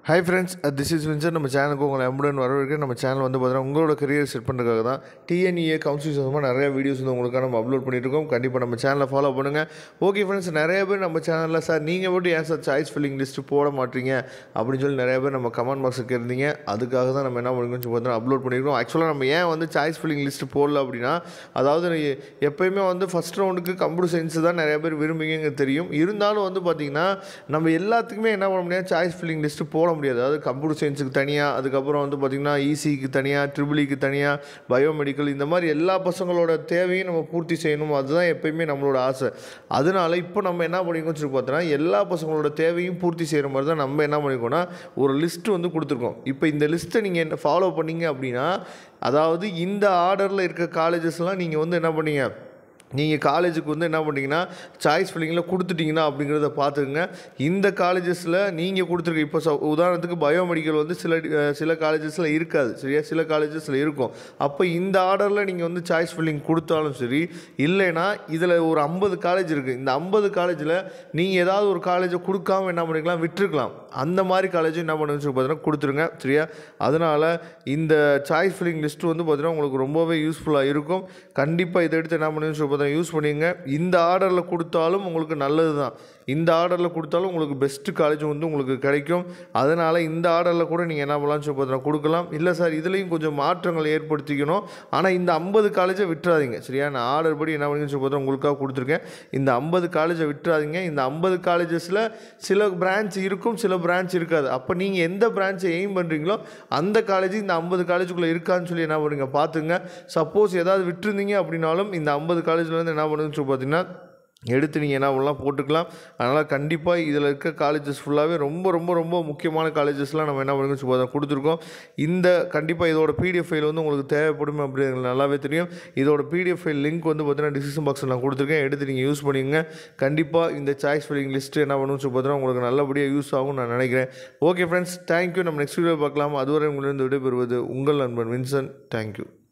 hi friends this is Winsor நம்ம சேனலுக்கு உங்களை எம்புடன் வரவேற்க நம்ம சேனல் வந்து பார்த்தீங்கன்னா உங்களோட கரியர் செட் பண்ணுறதுக்காக தான் டிஎன்இஏ கவுன்சிலிங் சம்மந்தமாக நிறைய வீடியோஸ் வந்து உங்களுக்காக நம்ம அப்லோட் பண்ணிட்டு இருக்கோம் கண்டிப்பாக நம்ம சேனலை ஃபாலோ பண்ணுங்கள் ஓகே ஃப்ரெண்ட்ஸ் நிறைய பேர் நம்ம சேனலில் சார் நீங்கள் மட்டும் ஏன் சார் சாய்ஸ் ஃபில்லிங் லிஸ்ட்டு போட மாட்டீங்க அப்படின்னு சொல்லி நிறைய பேர் நம்ம கமெண்ட் பாக்ஸுக்கு இருந்தீங்க அதுக்காக தான் நம்ம என்ன பண்ணிருக்கோம் சொல்லி பார்த்தீங்கன்னா அப்லோட் பண்ணியிருக்கோம் ஆக்சுவலாக நம்ம ஏன் வந்து சாய்ஸ் ஃபில்லிங் லிஸ்ட்டு போடல அப்படின்னா அதாவது நீ எப்பயுமே வந்து ஃபஸ்ட் ரவுண்டுக்கு கம்ப்யூட்டர் சயின்ஸ் தான் நிறைய பேர் விரும்புவீங்க தெரியும் இருந்தாலும் வந்து பார்த்திங்கன்னா நம்ம எல்லாத்துக்குமே என்ன பண்ண முடியாது சாய்ஸ் ஃபில்லிங் லிஸ்ட்டு போட முடியாது அதாவது கம்ப்யூட்டர் சயின்ஸுக்கு தனியாக அதுக்கப்புறம் வந்து பார்த்திங்கன்னா இசிக்கு தனியாக ட்ரிபிளிக்கு தனியாக பயோமெடிக்கல் இந்த மாதிரி எல்லா பசங்களோட தேவையும் நம்ம பூர்த்தி செய்யணும் அதுதான் எப்பயுமே நம்மளோட ஆசை அதனால இப்போ நம்ம என்ன பண்ணிக்கோம் சொல்லி பார்த்தோன்னா எல்லா பசங்களோட தேவையும் பூர்த்தி செய்கிற மாதிரி தான் நம்ம என்ன பண்ணிக்கோன்னா ஒரு லிஸ்ட் வந்து கொடுத்துருக்கோம் இப்போ இந்த லிஸ்ட்டை நீங்கள் என்ன ஃபாலோ பண்ணீங்க அப்படின்னா அதாவது இந்த ஆர்டரில் இருக்க காலேஜஸ்லாம் நீங்கள் வந்து என்ன பண்ணீங்க நீங்கள் காலேஜுக்கு வந்து என்ன பண்ணீங்கன்னா சாய்ஸ் ஃபில்லிங்கில் கொடுத்துட்டீங்கன்னா அப்படிங்கிறத பார்த்துக்குங்க இந்த காலேஜஸில் நீங்கள் கொடுத்துருக்க இப்போ ச உதாரணத்துக்கு பயோமெடிக்கல் வந்து சில அஹ், சில காலேஜஸில் இருக்காது சரியா சில காலேஜஸில் இருக்கும் அப்போ இந்த ஆர்டரில் நீங்கள் வந்து சாய்ஸ் ஃபில்லிங் கொடுத்தாலும் சரி இல்லைன்னா இதில் ஒரு ஐம்பது காலேஜ் இருக்குது இந்த ஐம்பது காலேஜில் நீங்கள் ஏதாவது ஒரு காலேஜை கொடுக்காம என்ன பண்ணிக்கலாம் விட்டுருக்கலாம் அந்த மாதிரி காலேஜும் என்ன பண்ணுன்னு சொல்லி பார்த்தீங்கன்னா கொடுத்துருங்க சரியா அதனால் இந்த சாய்ஸ் ஃபில்லிங் லிஸ்ட்டு வந்து பார்த்தீங்கன்னா உங்களுக்கு ரொம்பவே யூஸ்ஃபுல்லாக இருக்கும் கண்டிப்பாக இதை எடுத்து என்ன பண்ணுன்னு சொல்லி பார்த்தீங்கன்னா யூஸ் பண்ணிங்க இந்த ஆர்டரில் கொடுத்தாலும் உங்களுக்கு நல்லது தான் இந்த ஆர்டரில் கொடுத்தாலும் உங்களுக்கு பெஸ்ட்டு காலேஜ் வந்து உங்களுக்கு கிடைக்கும் அதனால் இந்த ஆர்டரில் கூட நீங்கள் என்ன பண்ணலாம்னு சொல்லி பார்த்தீங்கன்னா கொடுக்கலாம் இல்லை சார் இதுலேயும் கொஞ்சம் மாற்றங்கள் ஏற்படுத்திக்கணும் ஆனால் இந்த ஐம்பது காலேஜை விட்டுறாதீங்க சரியா நான் ஆர்டர் படி என்ன பண்ணுன்னு சொல்லி பார்த்தா உங்களுக்காக கொடுத்துருக்கேன் இந்த ஐம்பது காலேஜை விட்டுறாதீங்க இந்த ஐம்பது காலேஜஸில் சில பிரான்ச் இருக்கும் சில பிரான்ச் இருக்காது அப்போ நீங்கள் எந்த பிரான்ச்சை எய்ம் பண்ணுறீங்களோ அந்த காலேஜ் இந்த ஐம்பது காலேஜுக்குள்ளே இருக்கான்னு சொல்லி என்ன பண்ணுங்க பார்த்துங்க சப்போஸ் ஏதாவது விட்டுருந்தீங்க அப்படின்னாலும் இந்த ஐம்பது காலேஜ்லேருந்து என்ன பண்ணுன்னு சொல்லி பார்த்தீங்கன்னா எடுத்து நீங்கள் என்ன பண்ணலாம் போட்டுக்கலாம் அதனால் கண்டிப்பாக இதில் இருக்க காலேஜஸ் ஃபுல்லாகவே ரொம்ப ரொம்ப ரொம்ப முக்கியமான காலேஜஸ்லாம் நம்ம என்ன பண்ணுங்க சொல்லி கொடுத்துருக்கோம் இந்த கண்டிப்பாக இதோட பிடிஎஃப் ஃபைல் வந்து உங்களுக்கு தேவைப்படும் அப்படிங்கிறது நல்லாவே தெரியும் இதோட பிடிஎஃப் ஃபைல் லிங்க் வந்து பார்த்தீங்கன்னா டிஸ்கிரிப்ஷன் பாக்ஸில் நான் கொடுத்துருக்கேன் எடுத்து நீங்கள் யூஸ் பண்ணிங்க கண்டிப்பாக இந்த சாய்ஸ் ஃபில்லிங் லிஸ்ட்டு என்ன பண்ணணும்னு சொல்லி பார்த்தீங்கன்னா உங்களுக்கு நல்லபடியாக யூஸ் ஆகும் நான் நினைக்கிறேன் ஓகே ஃப்ரெண்ட்ஸ் தேங்க்யூ நம்ம நெக்ஸ்ட் வீடியோ பார்க்கலாம் அதுவரை உங்களிருந்து விடைபெறுவது உங்கள் நண்பன் வின்சன் தேங்க்யூ